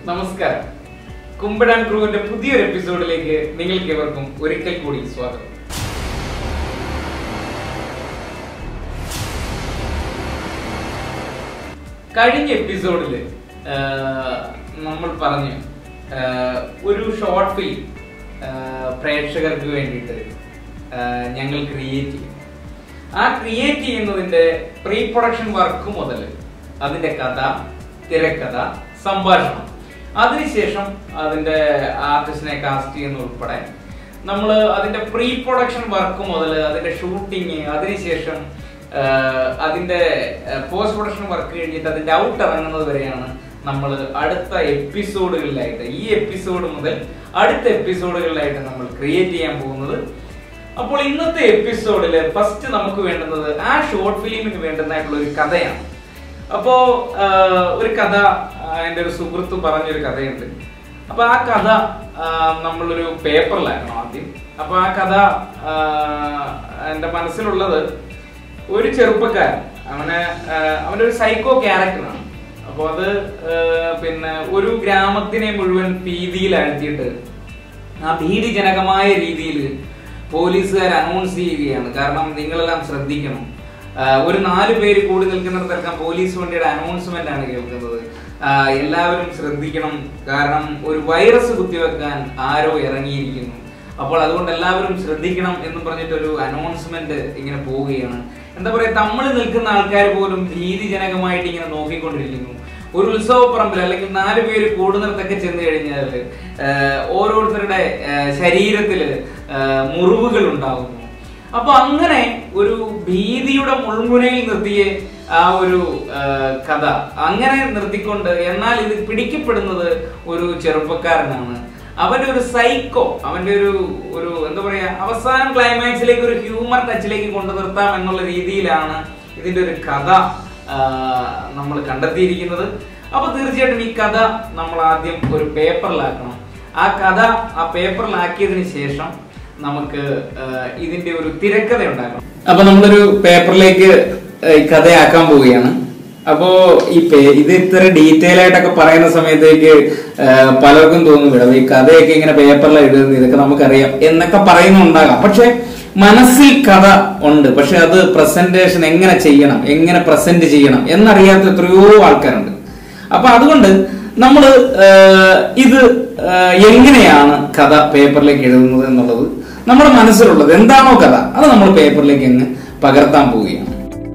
നമസ്കാരം കുമ്പടാൻ ക്രൂവിന്റെ പുതിയൊരു എപ്പിസോഡിലേക്ക് നിങ്ങൾക്ക് ഏവർക്കും ഒരിക്കൽ കൂടി സ്വാഗതം കഴിഞ്ഞ എപ്പിസോഡിൽ നമ്മൾ പറഞ്ഞു ആഹ്, ഒരു ഷോർട്ട് ഫിലിം പ്രേക്ഷകർക്ക് വേണ്ടിയിട്ട് ആഹ്, ഞങ്ങൾ ക്രിയേറ്റ് ചെയ്യും ആ ക്രിയേറ്റ് ചെയ്യുന്നതിന്റെ പ്രീ പ്രൊഡക്ഷൻ വർക്ക് മുതൽ അതിന്റെ കഥ തിരക്കഥ സംഭാഷണം അതിനുശേഷം അതിന്റെ ആർട്ടിസ്റ്റിനെ കാസ്റ്റ് ചെയ്യുന്ന ഉൾപ്പെടെ നമ്മൾ അതിന്റെ പ്രീ പ്രൊഡക്ഷൻ വർക്ക് മുതൽ അതിന്റെ ഷൂട്ടിങ് അതിനുശേഷം ആഹ്, അതിന്റെ പോസ്റ്റ് പ്രൊഡക്ഷൻ വർക്ക് കഴിഞ്ഞിട്ട് അതിന്റെ ഔട്ട് ഇറങ്ങുന്നത് വരെയാണ് നമ്മൾ അടുത്ത എപ്പിസോഡുകളിലായിട്ട് ഈ എപ്പിസോഡ് മുതൽ അടുത്ത എപ്പിസോഡുകളിലായിട്ട് നമ്മൾ ക്രിയേറ്റ് ചെയ്യാൻ പോകുന്നത് അപ്പോൾ ഇന്നത്തെ എപ്പിസോഡില് ഫസ്റ്റ് നമുക്ക് വേണ്ടുന്നത് ആ ഷോർട്ട് ഫിലിമിന് വേണ്ടുന്നതായിട്ടുള്ള ഒരു കഥയാണ് അപ്പോ ആ, ഒരു കഥ ആ, എൻ്റെ ഒരു സുഹൃത്ത് പറഞ്ഞൊരു കഥയുണ്ട് അപ്പൊ ആ കഥ ആ, നമ്മളൊരു പേപ്പറിലാക്കണം ആദ്യം അപ്പൊ ആ കഥ ആ, എൻ്റെ മനസ്സിലുള്ളത് ഒരു ചെറുപ്പക്കാരൻ അവന് ആ, അവൻ്റെ ഒരു സൈക്കോ ക്യാരക്ടറാണ് അപ്പോൾ അത് ആ, പിന്നെ ഒരു ഗ്രാമത്തിനെ മുഴുവൻ ഭീതിയിലാഴ്ത്തിയിട്ട് ആ ഭീതിജനകമായ രീതിയിൽ പോലീസുകാർ അനൗൺസ് ചെയ്യുകയാണ് കാരണം നിങ്ങളെല്ലാം ശ്രദ്ധിക്കണം ആ, ഒരു നാല് പേര് കൂടി നിൽക്കുന്നിടത്തെല്ലാം പോലീസ് വണ്ടിയുടെ അനൗൺസ്മെന്റ് ആണ് കേൾക്കുന്നത് ആ, എല്ലാവരും ശ്രദ്ധിക്കണം കാരണം ഒരു വൈറസ് കുത്തിവെക്കാൻ ആരോ ഇറങ്ങിയിരിക്കുന്നു അപ്പോൾ അതുകൊണ്ട് എല്ലാവരും ശ്രദ്ധിക്കണം എന്ന് പറഞ്ഞിട്ടൊരു അനൗൺസ്മെന്റ് ഇങ്ങനെ പോവുകയാണ് എന്താ പറയാ തമ്മിൽ നിൽക്കുന്ന ആൾക്കാർ പോലും ഭീതിജനകമായിട്ട് ഇങ്ങനെ നോക്കിക്കൊണ്ടിരിക്കുന്നു ഒരു ഉത്സവപ്പറമ്പിൽ അല്ലെങ്കിൽ നാല് പേര് കൂടുന്നിടത്തൊക്കെ ചെന്ന് കഴിഞ്ഞാൽ ഓരോരുത്തരുടെ ശരീരത്തിൽ മുറിവുകൾ ഉണ്ടാകുന്നു അപ്പൊ അങ്ങനെ ഒരു ഭീതിയുടെ മുൾമുനയിൽ നിർത്തിയ ആ ഒരു ആ, കഥ അങ്ങനെ നിർത്തിക്കൊണ്ട് എന്നാൽ ഇത് പിടിക്കപ്പെടുന്നത് ഒരു ചെറുപ്പക്കാരനാണ് അവന്റെ ഒരു സൈക്കോ അവന്റെ ഒരു ഒരു എന്താ പറയാ അവസാനം ക്ലൈമാക്സിലേക്ക് ഒരു ഹ്യൂമർ ടച്ചിലേക്ക് കൊണ്ടു നിർത്താം എന്നുള്ള രീതിയിലാണ് ഇതിന്റെ ഒരു കഥ നമ്മൾ കണ്ടെത്തിയിരിക്കുന്നത് അപ്പൊ തീർച്ചയായിട്ടും ഈ കഥ നമ്മൾ ആദ്യം ഒരു പേപ്പറിലാക്കണം ആ കഥ ആ പേപ്പറിലാക്കിയതിന് ശേഷം നമുക്ക് ആ, ഇതിന്റെ ഒരു തിരക്കഥ ഉണ്ടാക്കണം അപ്പൊ നമ്മളൊരു പേപ്പറിലേക്ക് ഈ കഥയാക്കാൻ പോവുകയാണ് അപ്പോ ഈ പേ- ഇത് ഇത്ര ഡീറ്റെയിൽ ആയിട്ടൊക്കെ പറയുന്ന സമയത്തേക്ക് ആ, പലർക്കും തോന്നും വിടവ് ഈ കഥയൊക്കെ ഇങ്ങനെ പേപ്പറിൽ എഴുതുന്നു ഇതൊക്കെ നമുക്കറിയാം എന്നൊക്കെ പറയുന്നുണ്ടാകാം പക്ഷെ മനസ്സിൽ കഥ ഉണ്ട് പക്ഷെ അത് പ്രസന്റേഷൻ എങ്ങനെ ചെയ്യണം എങ്ങനെ പ്രസന്റ് ചെയ്യണം എന്നറിയാത്ത എത്രയോ ആൾക്കാരുണ്ട് അപ്പൊ അതുകൊണ്ട് നമ്മൾ ഇത് ആ, എങ്ങനെയാണ് കഥ പേപ്പറിലേക്ക് എഴുതുന്നത് എന്നുള്ളത് നമ്മുടെ മനസ്സിലുള്ളത് എന്താണോ കഥ അത് നമ്മൾ പേപ്പറിലേക്ക് അങ്ങ് പകർത്താൻ പോവുകയാണ്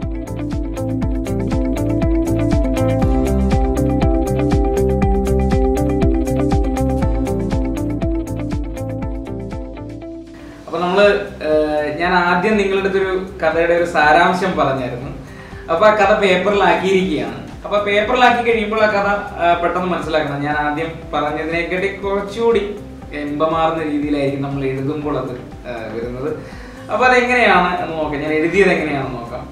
അപ്പൊ നമ്മള് ഏഹ്, ഞാൻ ആദ്യം നിങ്ങളുടെ അടുത്തൊരു കഥയുടെ ഒരു സാരാംശം പറഞ്ഞായിരുന്നു അപ്പൊ ആ കഥ പേപ്പറിലാക്കിയിരിക്കുകയാണ് അപ്പൊ പേപ്പറിലാക്കി കഴിയുമ്പോൾ ആ കഥ ഏഹ്, പെട്ടെന്ന് മനസ്സിലാക്കണം ഞാൻ ആദ്യം പറഞ്ഞതിനെക്കാട്ടി കുറച്ചുകൂടി എമ്പമാർന്ന രീതിയിലായിരിക്കും നമ്മൾ എഴുതുമ്പോൾ അത് ഏഹ്, വരുന്നത് അപ്പൊ അതെങ്ങനെയാണ് എന്ന് നോക്കാം ഞാൻ എഴുതിയത് എങ്ങനെയാണെന്ന് നോക്കാം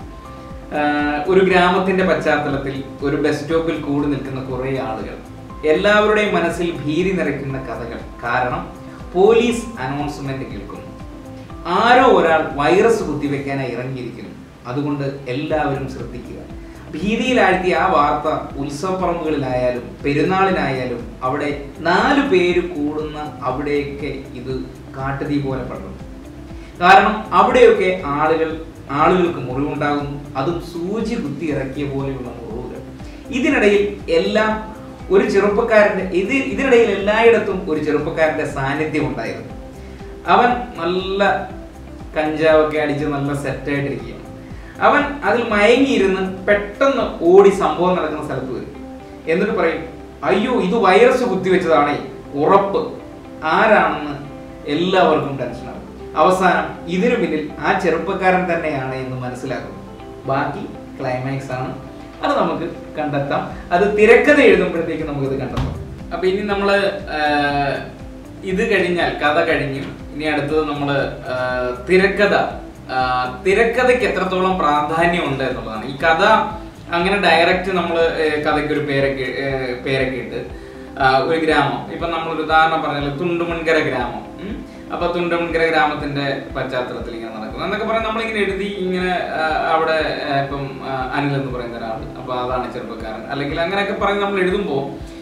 ആഹ് ഒരു ഗ്രാമത്തിന്റെ പശ്ചാത്തലത്തിൽ ഒരു ബസ് സ്റ്റോപ്പിൽ കൂടി നിൽക്കുന്ന കുറെ ആളുകൾ എല്ലാവരുടെയും മനസ്സിൽ ഭീതി നിറയ്ക്കുന്ന കഥകൾ കാരണം പോലീസ് അനൗൺസ്മെന്റ് കേൾക്കുന്നു ആരോ ഒരാൾ വൈറസ് കുത്തിവെക്കാനായി ഇറങ്ങിയിരിക്കുന്നു അതുകൊണ്ട് എല്ലാവരും ശ്രദ്ധിക്കുക ഭീതിയിലാഴ്ത്തിയ ആ വാർത്ത ഉത്സവപ്പറമ്പുകളിലായാലും പെരുന്നാളിനായാലും അവിടെ നാലു പേര് കൂടുന്ന അവിടെയൊക്കെ ഇത് കാട്ടുതീ പോലെ പടർന്നു കാരണം അവിടെയൊക്കെ ആളുകൾ ആളുകൾക്ക് മുറിവുണ്ടാകുന്നു അതും സൂചി കുത്തി ഇറക്കിയ പോലെയുള്ള മുറിവുകൾ ഇതിനിടയിൽ എല്ലാം ഒരു ചെറുപ്പക്കാരന്റെ ഇത് ഇതിനിടയിൽ എല്ലായിടത്തും ഒരു ചെറുപ്പക്കാരന്റെ സാന്നിധ്യം ഉണ്ടായിരുന്നു അവൻ നല്ല കഞ്ചാവൊക്കെ അടിച്ച് നല്ല സെറ്റായിട്ടിരിക്കുകയാണ് അവൻ അതിൽ മയങ്ങിയിരുന്ന് പെട്ടെന്ന് ഓടി സംഭവം നടക്കുന്ന സ്ഥലത്ത് വരും എന്നിട്ട് പറയും അയ്യോ ഇത് വൈറസ് കുത്തിവെച്ചതാണേ ഉറപ്പ് ആരാണെന്ന് എല്ലാവർക്കും ടെൻഷനാകും അവസാനം ഇതിനു പിന്നിൽ ആ ചെറുപ്പക്കാരൻ തന്നെയാണ് എന്ന് മനസ്സിലാക്കുന്നു ബാക്കി ക്ലൈമാക്സ് ആണ് അത് നമുക്ക് കണ്ടെത്താം അത് തിരക്കഥ എഴുതുമ്പോഴത്തേക്ക് നമുക്കത് കണ്ടെത്താം അപ്പൊ ഇനി നമ്മള് ആഹ്, ഇത് കഴിഞ്ഞാൽ കഥ കഴിഞ്ഞു ഇനി അടുത്തത് നമ്മള് ആഹ്, തിരക്കഥ ആഹ്, തിരക്കഥയ്ക്ക് എത്രത്തോളം പ്രാധാന്യം ഉണ്ട് എന്നുള്ളതാണ് ഈ കഥ അങ്ങനെ ഡയറക്റ്റ് നമ്മൾ കഥയ്ക്ക് ഒരു പേരൊക്കെ ഏഹ്, പേരൊക്കെ ഇട്ട് ആഹ്, ഒരു ഗ്രാമം ഇപ്പൊ നമ്മൾ ഒരു ഉദാഹരണം പറഞ്ഞാൽ തുണ്ടുമുൻകര ഗ്രാമം ഉം. അപ്പൊ തുണ്ടുമുൻകര ഗ്രാമത്തിന്റെ പശ്ചാത്തലത്തിൽ ഇങ്ങനെ നടക്കുന്നു എന്നൊക്കെ പറയാൻ നമ്മളിങ്ങനെ എഴുതി ഇങ്ങനെ ആഹ്, അവിടെ ആഹ്, ഇപ്പം ആഹ്, അനിൽ എന്ന് പറയുന്ന ഒരാൾ അപ്പൊ അതാണ് ചെറുപ്പക്കാരൻ അല്ലെങ്കിൽ അങ്ങനെയൊക്കെ പറഞ്ഞ് നമ്മൾ എഴുതുമ്പോൾ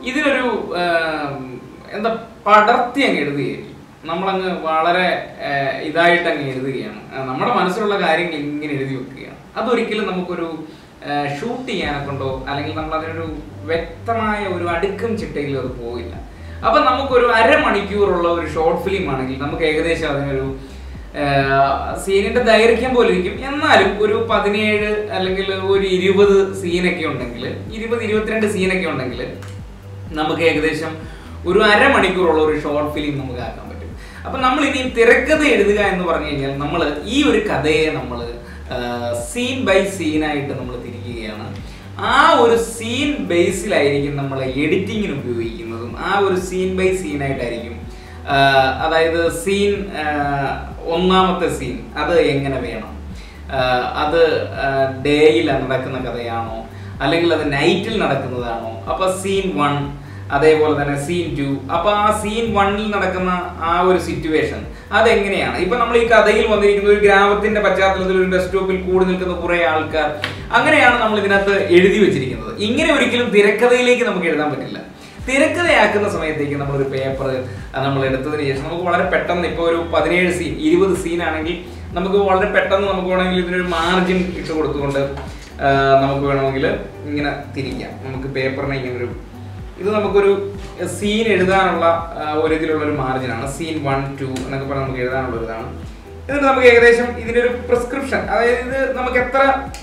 ഇതിനൊരു ആം, എന്താ പടർത്തി അങ്ങ് എഴുതുകയായിരിക്കും നമ്മളങ്ങ് വളരെ ആ, ഇതായിട്ട് അങ്ങ് എഴുതുകയാണ് ആ, നമ്മുടെ മനസ്സിലുള്ള കാര്യങ്ങൾ ഇങ്ങനെ എഴുതി വെക്കുകയാണ് അതൊരിക്കലും നമുക്കൊരു ഷൂട്ട് ചെയ്യാനെ കൊണ്ടോ അല്ലെങ്കിൽ നമ്മൾ അതിനൊരു വ്യക്തമായ ഒരു അടുക്കും ചിട്ടയിലും അത് പോയില്ല അപ്പൊ നമുക്കൊരു അരമണിക്കൂറുള്ള ഒരു ഷോർട്ട് ഫിലിം ആണെങ്കിൽ നമുക്ക് ഏകദേശം അതിനൊരു സീനിന്റെ ദൈർഘ്യം പോലെ ഇരിക്കും എന്നാലും ഒരു പതിനേഴ് അല്ലെങ്കിൽ ഒരു ഇരുപത് സീനൊക്കെ ഉണ്ടെങ്കിൽ ഇരുപത് ഇരുപത്തിരണ്ട് സീനൊക്കെ ഉണ്ടെങ്കിൽ നമുക്ക് ഏകദേശം ഒരു അരമണിക്കൂറുള്ള ഒരു ഷോർട്ട് ഫിലിം നമുക്ക് ആക്കാൻ പറ്റും അപ്പൊ നമ്മൾ ഇനി തിരക്കഥ എഴുതുക എന്ന് പറഞ്ഞു കഴിഞ്ഞാൽ നമ്മൾ ഈ ഒരു കഥയെ നമ്മൾ സീൻ ബൈ സീനായിട്ട് നമ്മൾ തിരിക്കുകയാണ് ആ ഒരു സീൻ ബേസിലായിരിക്കും നമ്മൾ എഡിറ്റിങ്ങിന് ഉപയോഗിക്കുന്നതും ആ ഒരു സീൻ ബൈ സീനായിട്ടായിരിക്കും ആഹ് അതായത് സീൻ ഒന്നാമത്തെ സീൻ അത് എങ്ങനെ വേണം ആഹ് അത് ഡേയിൽ നടക്കുന്ന കഥയാണോ അല്ലെങ്കിൽ അത് നൈറ്റിൽ നടക്കുന്നതാണോ അപ്പൊ സീൻ വൺ അതേപോലെ തന്നെ സീൻ ടു അപ്പൊ ആ സീൻ വണ്ണിൽ നടക്കുന്ന ആ ഒരു സിറ്റുവേഷൻ അതെങ്ങനെയാണ് ഇപ്പൊ നമ്മൾ ഈ കഥയിൽ വന്നിരിക്കുന്ന ഒരു ഗ്രാമത്തിന്റെ പശ്ചാത്തലത്തിൽ ഒരു ബസ് സ്റ്റോപ്പിൽ കൂടി നിൽക്കുന്ന കുറെ ആൾക്കാർ അങ്ങനെയാണ് നമ്മൾ ഇതിനകത്ത് എഴുതി വെച്ചിരിക്കുന്നത് ഇങ്ങനെ ഒരിക്കലും തിരക്കഥയിലേക്ക് നമുക്ക് എഴുതാൻ പറ്റില്ല തിരക്കഥയാക്കുന്ന സമയത്തേക്ക് നമ്മളൊരു പേപ്പർ നമ്മൾ എടുത്തതിന് ശേഷം നമുക്ക് വളരെ പെട്ടെന്ന് ഇപ്പോൾ ഒരു പതിനേഴ് സീൻ ഇരുപത് സീൻ ആണെങ്കിൽ നമുക്ക് വളരെ പെട്ടെന്ന് നമുക്ക് വേണമെങ്കിൽ ഇതിനൊരു മാർജിൻ ഇട്ട് കൊടുത്തുകൊണ്ട് ആ, നമുക്ക് വേണമെങ്കിൽ ഇങ്ങനെ തിരിക്കാം നമുക്ക് പേപ്പറിനെ ഇങ്ങനെ ഒരു ഇത് നമുക്കൊരു സീൻ എഴുതാനുള്ള ആ, ഒരു ഇതിലുള്ള ഒരു മാർജിനാണ് സീൻ വൺ ടു എന്നൊക്കെ പറഞ്ഞ് നമുക്ക് എഴുതാനുള്ള ഒരു ഇതാണ് എന്നിട്ട് നമുക്ക് ഏകദേശം ഇതിന്റെ ഒരു പ്രിസ്ക്രിപ്ഷൻ അതായത് ഇത് നമുക്ക് എത്ര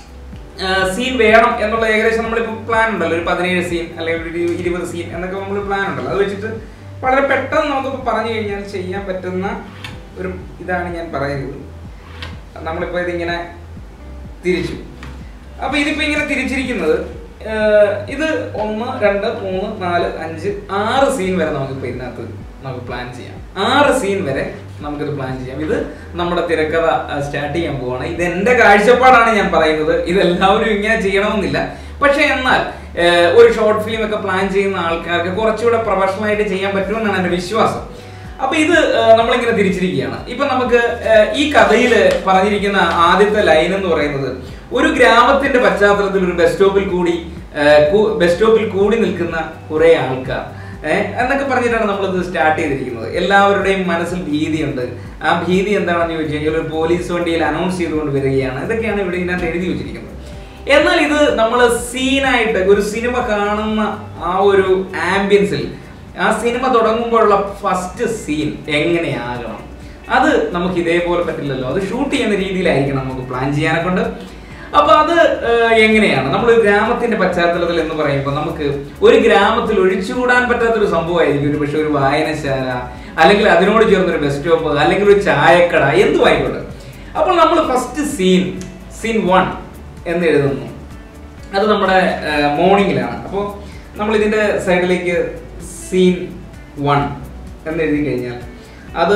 സീൻ വേണം എന്നുള്ള ഏകദേശം നമ്മളിപ്പോൾ പ്ലാൻ ഉണ്ടല്ലോ ഒരു പതിനേഴ് സീൻ അല്ലെങ്കിൽ ഒരു ഇരു- ഇരുപത് സീൻ എന്നൊക്കെ നമ്മൾ പ്ലാൻ ഉണ്ടല്ലോ അത് വെച്ചിട്ട് വളരെ പെട്ടെന്ന് നമുക്കിപ്പോൾ പറഞ്ഞു കഴിഞ്ഞാൽ ചെയ്യാൻ പറ്റുന്ന ഒരു ഇതാണ് ഞാൻ പറയുന്നത് നമ്മളിപ്പോൾ ഇതിങ്ങനെ തിരിച്ചു അപ്പൊ ഇതിപ്പോ ഇങ്ങനെ തിരിച്ചിരിക്കുന്നത് ഏഹ്, ഇത് ഒന്ന് രണ്ട് മൂന്ന് നാല് അഞ്ച് ആറ് സീൻ വരെ നമുക്കിപ്പോ ഇതിനകത്ത് നമുക്ക് പ്ലാൻ ചെയ്യാം ആറ് സീൻ വരെ നമുക്കിത് പ്ലാൻ ചെയ്യാം ഇത് നമ്മുടെ തിരക്കഥ സ്റ്റാർട്ട് ചെയ്യാൻ പോവാണ് ഇത് എന്റെ കാഴ്ചപ്പാടാണ് ഞാൻ പറയുന്നത് ഇത് എല്ലാവരും ഇങ്ങനെ ചെയ്യണമെന്നില്ല പക്ഷെ എന്നാൽ ഏഹ്, ഒരു ഷോർട്ട് ഫിലിം ഒക്കെ പ്ലാൻ ചെയ്യുന്ന ആൾക്കാർക്ക് കുറച്ചുകൂടെ പ്രൊഫഷണൽ ആയിട്ട് ചെയ്യാൻ പറ്റുമെന്നാണ് എന്റെ വിശ്വാസം അപ്പൊ ഇത് ഏഹ്, നമ്മളിങ്ങനെ തിരിച്ചിരിക്കുകയാണ് ഇപ്പൊ നമുക്ക് ഏഹ്, ഈ കഥയിൽ പറഞ്ഞിരിക്കുന്ന ആദ്യത്തെ ലൈൻ എന്ന് പറയുന്നത് ഒരു ഗ്രാമത്തിന്റെ പശ്ചാത്തലത്തിൽ ഒരു ബസ് സ്റ്റോപ്പിൽ കൂടി ഏഹ്, കു- ബസ് സ്റ്റോപ്പിൽ കൂടി നിൽക്കുന്ന കുറെ ആൾക്കാർ ഏഹ്, എന്നൊക്കെ പറഞ്ഞിട്ടാണ് നമ്മളിത് സ്റ്റാർട്ട് ചെയ്തിരിക്കുന്നത് എല്ലാവരുടെയും മനസ്സിൽ ഭീതിയുണ്ട് ആ ഭീതി എന്താണെന്ന് ചോദിച്ചു കഴിഞ്ഞാൽ ഒരു പോലീസ് വണ്ടിയിൽ അനൗൺസ് ചെയ്തുകൊണ്ട് വരികയാണ് ഇതൊക്കെയാണ് ഇവിടെ ഇതിനകത്ത് എഴുതി വെച്ചിരിക്കുന്നത് എന്നാൽ ഇത് നമ്മൾ സീനായിട്ട് ഒരു സിനിമ കാണുന്ന ആ ഒരു ആംബിയൻസിൽ ആ സിനിമ തുടങ്ങുമ്പോഴുള്ള ഫസ്റ്റ് സീൻ എങ്ങനെയാകണം അത് നമുക്ക് ഇതേപോലെ പറ്റില്ലല്ലോ അത് ഷൂട്ട് ചെയ്യുന്ന രീതിയിലായിരിക്കണം നമുക്ക് പ്ലാൻ ചെയ്യാനെ കൊണ്ട് അപ്പൊ അത് ഏഹ്, എങ്ങനെയാണ് നമ്മൾ ഒരു ഗ്രാമത്തിന്റെ പശ്ചാത്തലത്തിൽ എന്ന് പറയുമ്പോൾ നമുക്ക് ഒരു ഗ്രാമത്തിൽ ഒഴിച്ചുകൂടാൻ പറ്റാത്തൊരു സംഭവമായിരിക്കും ഒരു പക്ഷെ ഒരു വായനശാല അല്ലെങ്കിൽ അതിനോട് ചേർന്നൊരു ബസ് സ്റ്റോപ്പ് അല്ലെങ്കിൽ ഒരു ചായക്കട എന്തും ആയിക്കോട്ടെ അപ്പോൾ നമ്മൾ ഫസ്റ്റ് സീൻ സീൻ വൺ എന്ന് എഴുതുന്നു അത് നമ്മുടെ മോർണിംഗിലാണ് അപ്പോൾ നമ്മൾ ഇതിന്റെ സൈഡിലേക്ക് സീൻ വൺ എന്ന് എഴുതി കഴിഞ്ഞാൽ അത്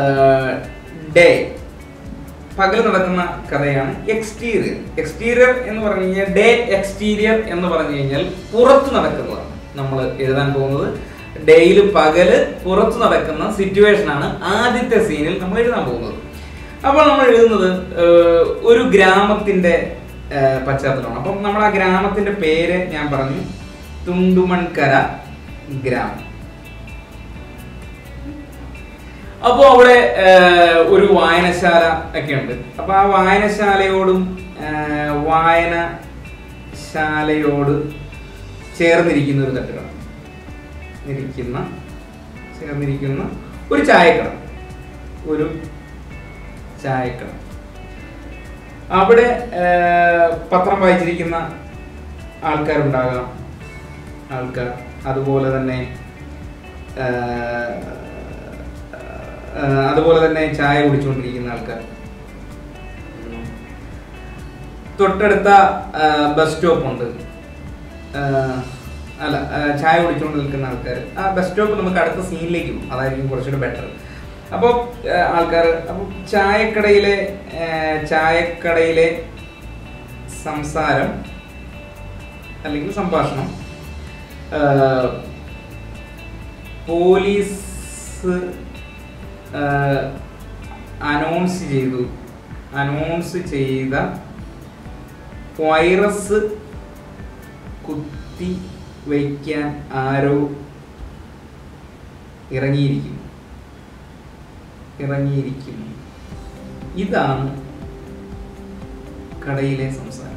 ഡേ പകൽ നടക്കുന്ന കഥയാണ് എക്സ്റ്റീരിയർ എക്സ്റ്റീരിയർ എന്ന് പറഞ്ഞു കഴിഞ്ഞാൽ ഡേ എക്സ്റ്റീരിയർ എന്ന് പറഞ്ഞു കഴിഞ്ഞാൽ പുറത്ത് നടക്കുന്നതാണ് നമ്മൾ എഴുതാൻ പോകുന്നത് ഡേയിൽ പകല് പുറത്ത് നടക്കുന്ന സിറ്റുവേഷൻ ആണ് ആദ്യത്തെ സീനിൽ നമ്മൾ എഴുതാൻ പോകുന്നത് അപ്പോൾ നമ്മൾ എഴുതുന്നത് ഏഹ്, ഒരു ഗ്രാമത്തിന്റെ ഏഹ്, പശ്ചാത്തലമാണ് അപ്പം നമ്മൾ ആ ഗ്രാമത്തിന്റെ പേര് ഞാൻ പറഞ്ഞു തുണ്ടുമൺകര ഗ്രാമം അപ്പോൾ അവിടെ ഏഹ്, ഒരു വായനശാല ഒക്കെ ഉണ്ട് അപ്പൊ ആ വായനശാലയോടും ഏഹ്, വായനശാലയോട് ചേർന്നിരിക്കുന്ന ഒരു തട്ടുകട ഇരിക്കുന്ന ചേർന്നിരിക്കുന്ന ഒരു ചായക്കട ഒരു ചായക്കട അവിടെ ഏഹ്, പത്രം വായിച്ചിരിക്കുന്ന ആൾക്കാരുണ്ടാകാം ആൾക്കാർ അതുപോലെ തന്നെ ഏഹ്, ഏഹ്, അതുപോലെ തന്നെ ചായ കുടിച്ചുകൊണ്ടിരിക്കുന്ന ആൾക്കാർ ഉം. തൊട്ടടുത്ത ഏഹ്, ബസ് സ്റ്റോപ്പ് ഉണ്ട് ഏഹ്, അല്ല ഏഹ്, ചായ കുടിച്ചുകൊണ്ട് നിൽക്കുന്ന ആൾക്കാർ ആ ബസ് സ്റ്റോപ്പ് നമുക്ക് അടുത്ത സീനിലേക്ക് പോകും അതായിരിക്കും കുറച്ചുകൂടെ ബെറ്റർ അപ്പോൾ ആൾക്കാർ അപ്പോൾ ചായക്കടയിലെ ഏഹ്, ചായക്കടയിലെ സംസാരം അല്ലെങ്കിൽ സംഭാഷണം ഏഹ്, പോലീസ് അനൗൺസ് ചെയ്തു അനൗൺസ് ചെയ്ത വൈറസ് കുത്തി വയ്ക്കാൻ ആരോ ഇറങ്ങിയിരിക്കുന്നു ഇറങ്ങിയിരിക്കുന്നു ഇതാണ് കടയിലെ സംസാരം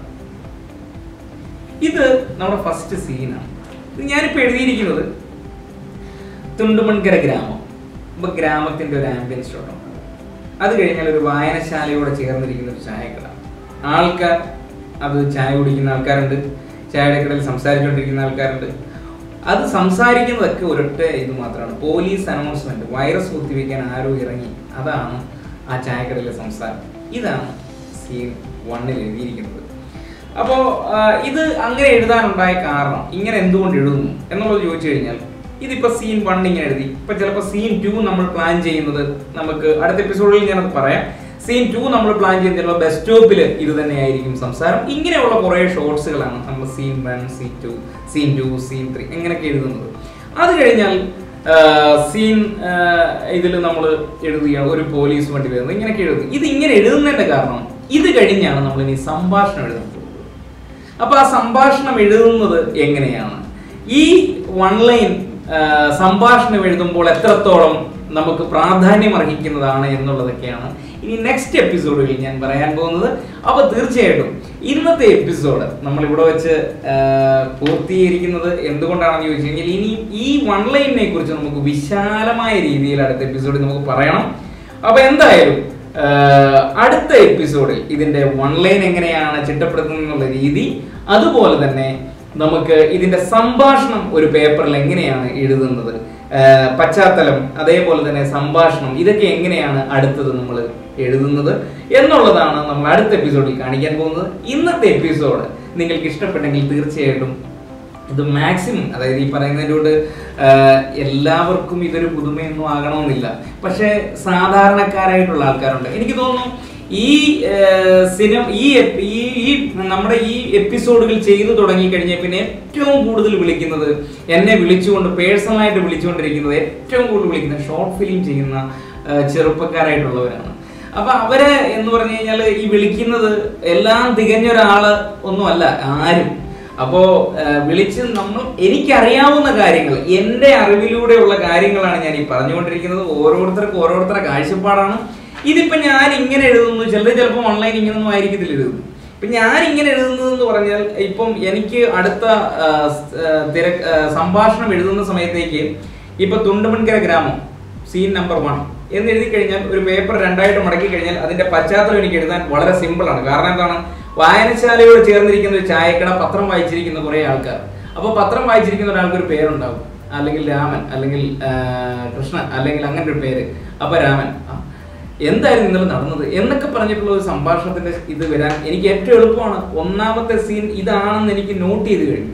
ഇത് നമ്മുടെ ഫസ്റ്റ് സീനാണ് ഇത് ഞാനിപ്പോൾ എഴുതിയിരിക്കുന്നത് തുണ്ടുമൺകര ഗ്രാമം ഇപ്പൊ ഗ്രാമത്തിന്റെ ഒരു ആംബിയൻസ് ഷോട്ടാണ് അത് കഴിഞ്ഞാൽ ഒരു വായനശാലയോടെ ചേർന്നിരിക്കുന്ന ഒരു ചായക്കട ആൾക്കാർ അത് ചായ കുടിക്കുന്ന ആൾക്കാരുണ്ട് ചായയുടെ കടയിൽ സംസാരിച്ചുകൊണ്ടിരിക്കുന്ന ആൾക്കാരുണ്ട് അത് സംസാരിക്കുന്നതൊക്കെ ഒരൊറ്റ ഇത് മാത്രമാണ് പോലീസ് അനൗൺസ്മെന്റ് വൈറസ് കുത്തിവെക്കാൻ ആരോ ഇറങ്ങി അതാണ് ആ ചായക്കടയിലെ സംസാരം ഇതാണ് സീൻ വണ്ണിൽ എഴുതിയിരിക്കുന്നത് അപ്പോ ആ, ഇത് അങ്ങനെ എഴുതാനുണ്ടായ കാരണം ഇങ്ങനെ എന്തുകൊണ്ട് എഴുതുന്നു എന്നുള്ളത് ചോദിച്ചു കഴിഞ്ഞാൽ ഇതിപ്പോ സീൻ വൺ ഇങ്ങനെ എഴുതി ഇപ്പൊ ചിലപ്പോൾ സീൻ ടു നമ്മൾ പ്ലാൻ ചെയ്യുന്നത് നമുക്ക് അടുത്ത എപ്പിസോഡിൽ ഞാനത് പറയാം സീൻ ടു നമ്മൾ പ്ലാൻ ചെയ്യുന്നത് ചിലപ്പോൾ ബസ് സ്റ്റോപ്പിൽ ഇത് തന്നെയായിരിക്കും സംസാരം ഇങ്ങനെയുള്ള കുറേ ഷോർട്സുകളാണ് നമ്മൾ scene one scene two scene two scene three ഇങ്ങനെയൊക്കെ എഴുതുന്നത് അത് കഴിഞ്ഞാൽ സീൻ ഇതിൽ നമ്മൾ എഴുതുകയാണ് ഒരു പോലീസ് വണ്ടി വരുന്നത് ഇങ്ങനെയൊക്കെ എഴുതും ഇത് ഇങ്ങനെ എഴുതുന്നതിന്റെ കാരണം ഇത് കഴിഞ്ഞാണ് നമ്മൾ ഇനി സംഭാഷണം എഴുതാൻ പോകുന്നത് അപ്പൊ ആ സംഭാഷണം എഴുതുന്നത് എങ്ങനെയാണ് ഈ വൺ ലൈൻ സംഭാഷണം എഴുതുമ്പോൾ എത്രത്തോളം നമുക്ക് പ്രാധാന്യം അർഹിക്കുന്നതാണ് എന്നുള്ളതൊക്കെയാണ് ഇനി നെക്സ്റ്റ് എപ്പിസോഡുകളിൽ ഞാൻ പറയാൻ പോകുന്നത് അപ്പോൾ തീർച്ചയായിട്ടും ഇന്നത്തെ എപ്പിസോഡ് നമ്മൾ ഇവിടെ വെച്ച് ആ, പൂർത്തീകരിക്കുന്നത് എന്തുകൊണ്ടാണെന്ന് ചോദിച്ചു കഴിഞ്ഞാൽ ഇനി ഈ വൺ ലൈനിനെ കുറിച്ച് നമുക്ക് വിശാലമായ രീതിയിൽ അടുത്ത എപ്പിസോഡിൽ നമുക്ക് പറയണം അപ്പൊ എന്തായാലും ആഹ് അടുത്ത എപ്പിസോഡിൽ ഇതിന്റെ വൺ ലൈൻ എങ്ങനെയാണ് ചിട്ടപ്പെടുത്തുന്നത് എന്നുള്ള രീതി അതുപോലെ തന്നെ നമുക്ക് ഇതിന്റെ സംഭാഷണം ഒരു പേപ്പറിൽ എങ്ങനെയാണ് എഴുതുന്നത് ആഹ് പശ്ചാത്തലം അതേപോലെ തന്നെ സംഭാഷണം ഇതൊക്കെ എങ്ങനെയാണ് അടുത്തത് നമ്മൾ എഴുതുന്നത് എന്നുള്ളതാണ് നമ്മൾ അടുത്ത എപ്പിസോഡിൽ കാണിക്കാൻ പോകുന്നത് ഇന്നത്തെ എപ്പിസോഡ് നിങ്ങൾക്ക് ഇഷ്ടപ്പെട്ടെങ്കിൽ തീർച്ചയായിട്ടും ഇത് മാക്സിമം അതായത് ഈ പറയുന്നതിൻ്റെ കൊണ്ട് എല്ലാവർക്കും ഇതൊരു പുതുമയൊന്നും ആകണമെന്നില്ല പക്ഷേ സാധാരണക്കാരായിട്ടുള്ള ആൾക്കാരുണ്ട് എനിക്ക് തോന്നുന്നു ഈ സിനിമ ഈ എപ്- ഈ ഈ നമ്മുടെ ഈ എപ്പിസോഡുകൾ ചെയ്തു തുടങ്ങി കഴിഞ്ഞാൽ പിന്നെ ഏറ്റവും കൂടുതൽ വിളിക്കുന്നത് എന്നെ വിളിച്ചുകൊണ്ട് പേഴ്സണലായിട്ട് വിളിച്ചുകൊണ്ടിരിക്കുന്നത് ഏറ്റവും കൂടുതൽ വിളിക്കുന്നത് ഷോർട്ട് ഫിലിം ചെയ്യുന്ന ആ, ചെറുപ്പക്കാരായിട്ടുള്ളവരാണ് അപ്പൊ അവരെ എന്ന് പറഞ്ഞു കഴിഞ്ഞാൽ ഈ വിളിക്കുന്നത് എല്ലാം തികഞ്ഞ ഒരാള് ഒന്നുമല്ല ആരും അപ്പോ ആ, വിളിച്ച് നമ്മൾ എനിക്കറിയാവുന്ന കാര്യങ്ങൾ എൻ്റെ അറിവിലൂടെയുള്ള കാര്യങ്ങളാണ് ഞാൻ ഈ പറഞ്ഞുകൊണ്ടിരിക്കുന്നത് ഓരോരുത്തർക്കും ഓരോരുത്തരുടെ കാഴ്ചപ്പാടാണ് ഇതിപ്പോ ഞാൻ ഇങ്ങനെ എഴുതുന്നു ചിലർ ചിലപ്പോൾ ഓൺലൈൻ ഇങ്ങനൊന്നും ആയിരിക്കത്തില്ല എഴുതുന്നു ഇപ്പൊ ഞാൻ ഇങ്ങനെ എഴുതുന്നത് എന്ന് പറഞ്ഞാൽ ഇപ്പം എനിക്ക് അടുത്ത ആ, സ്- ആ, തിര ആ, സംഭാഷണം എഴുതുന്ന സമയത്തേക്ക് ഇപ്പൊ തുണ്ടുമൺകര ഗ്രാമം സീൻ നമ്പർ വൺ എന്ന് എഴുതി കഴിഞ്ഞാൽ ഒരു പേപ്പർ രണ്ടായിട്ട് മടക്കി കഴിഞ്ഞാൽ അതിന്റെ പശ്ചാത്തലം എനിക്ക് എഴുതാൻ വളരെ സിമ്പിൾ ആണ് കാരണം എന്താണ് വായനശാലയോട് ചേർന്നിരിക്കുന്ന ഒരു ചായക്കട പത്രം വായിച്ചിരിക്കുന്ന കുറെ ആൾക്കാർ അപ്പോൾ പത്രം വായിച്ചിരിക്കുന്ന ഒരാൾക്ക് ഒരു പേരുണ്ടാവും അല്ലെങ്കിൽ രാമൻ അല്ലെങ്കിൽ ആ, കൃഷ്ണൻ അല്ലെങ്കിൽ അങ്ങനെ ഒരു പേര് അപ്പൊ രാമൻ ആ, എന്തായിരുന്നു ഇന്നലെ നടന്നത് എന്നൊക്കെ പറഞ്ഞിട്ടുള്ള ഒരു സംഭാഷണത്തിന്റെ ഇത് വരാൻ എനിക്ക് ഏറ്റവും എളുപ്പമാണ് ഒന്നാമത്തെ സീൻ ഇതാണെന്ന് എനിക്ക് നോട്ട് ചെയ്ത് കഴിഞ്ഞു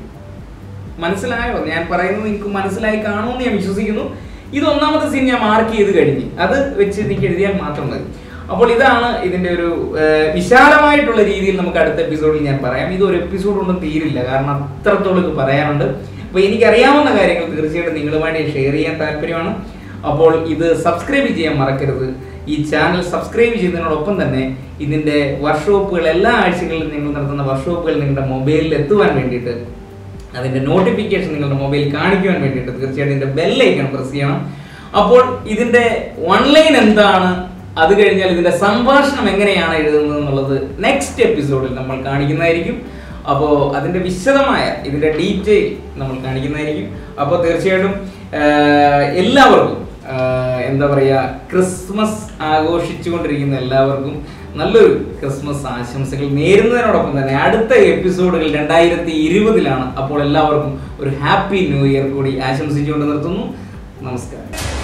മനസ്സിലായോ ഞാൻ പറയുന്നത് നിങ്ങൾക്ക് മനസ്സിലായി കാണുമെന്ന് ഞാൻ വിശ്വസിക്കുന്നു ഇത് ഒന്നാമത്തെ സീൻ ഞാൻ മാർക്ക് ചെയ്ത് കഴിഞ്ഞ് അത് വെച്ച് എനിക്ക് എഴുതിയാൽ മാത്രം മതി അപ്പോൾ ഇതാണ് ഇതിന്റെ ഒരു ഏഹ്, വിശാലമായിട്ടുള്ള രീതിയിൽ നമുക്ക് അടുത്ത എപ്പിസോഡിൽ ഞാൻ പറയാം ഇത് ഒരു എപ്പിസോഡ് ഒന്നും തീരില്ല കാരണം അത്രത്തോളം ഇത് പറയാനുണ്ട് അപ്പൊ എനിക്കറിയാവുന്ന കാര്യങ്ങൾ തീർച്ചയായിട്ടും നിങ്ങളുമായിട്ട് ഷെയർ ചെയ്യാൻ താല്പര്യമാണ് അപ്പോൾ ഇത് സബ്സ്ക്രൈബ് ചെയ്യാൻ മറക്കരുത് ഈ ചാനൽ സബ്സ്ക്രൈബ് ചെയ്യുന്നതിനോടൊപ്പം തന്നെ ഇതിന്റെ വർക്ക്ഷോപ്പുകൾ എല്ലാ ആഴ്ചകളിലും നിങ്ങൾ നടത്തുന്ന വർക്ക്ഷോപ്പുകൾ നിങ്ങളുടെ മൊബൈലിൽ എത്തുവാൻ വേണ്ടിയിട്ട് അതിന്റെ നോട്ടിഫിക്കേഷൻ നിങ്ങളുടെ മൊബൈൽ കാണിക്കുവാൻ വേണ്ടിയിട്ട് തീർച്ചയായിട്ടും ഇതിന്റെ ബെല്ലൈക്കൺ പ്രസ് ചെയ്യണം അപ്പോൾ ഇതിന്റെ ഓൺലൈൻ എന്താണ് അത് കഴിഞ്ഞാൽ ഇതിന്റെ സംഭാഷണം എങ്ങനെയാണ് എഴുതുന്നത് എന്നുള്ളത് നെക്സ്റ്റ് എപ്പിസോഡിൽ നമ്മൾ കാണിക്കുന്നതായിരിക്കും അപ്പോൾ അതിന്റെ വിശദമായ ഇതിന്റെ ഡീറ്റെയിൽ നമ്മൾ കാണിക്കുന്നതായിരിക്കും അപ്പോൾ തീർച്ചയായിട്ടും ആഹ്, എല്ലാവർക്കും ആഹ്, എന്താ പറയുക ക്രിസ്മസ് ആഘോഷിച്ചുകൊണ്ടിരിക്കുന്ന എല്ലാവർക്കും നല്ലൊരു ക്രിസ്മസ് ആശംസകൾ നേരുന്നതിനോടൊപ്പം തന്നെ അടുത്ത എപ്പിസോഡുകൾ രണ്ടായിരത്തി ഇരുപതിലാണ് അപ്പോൾ എല്ലാവർക്കും ഒരു ഹാപ്പി ന്യൂ ഇയർ കൂടി ആശംസിച്ചുകൊണ്ട് നിർത്തുന്നു നമസ്കാരം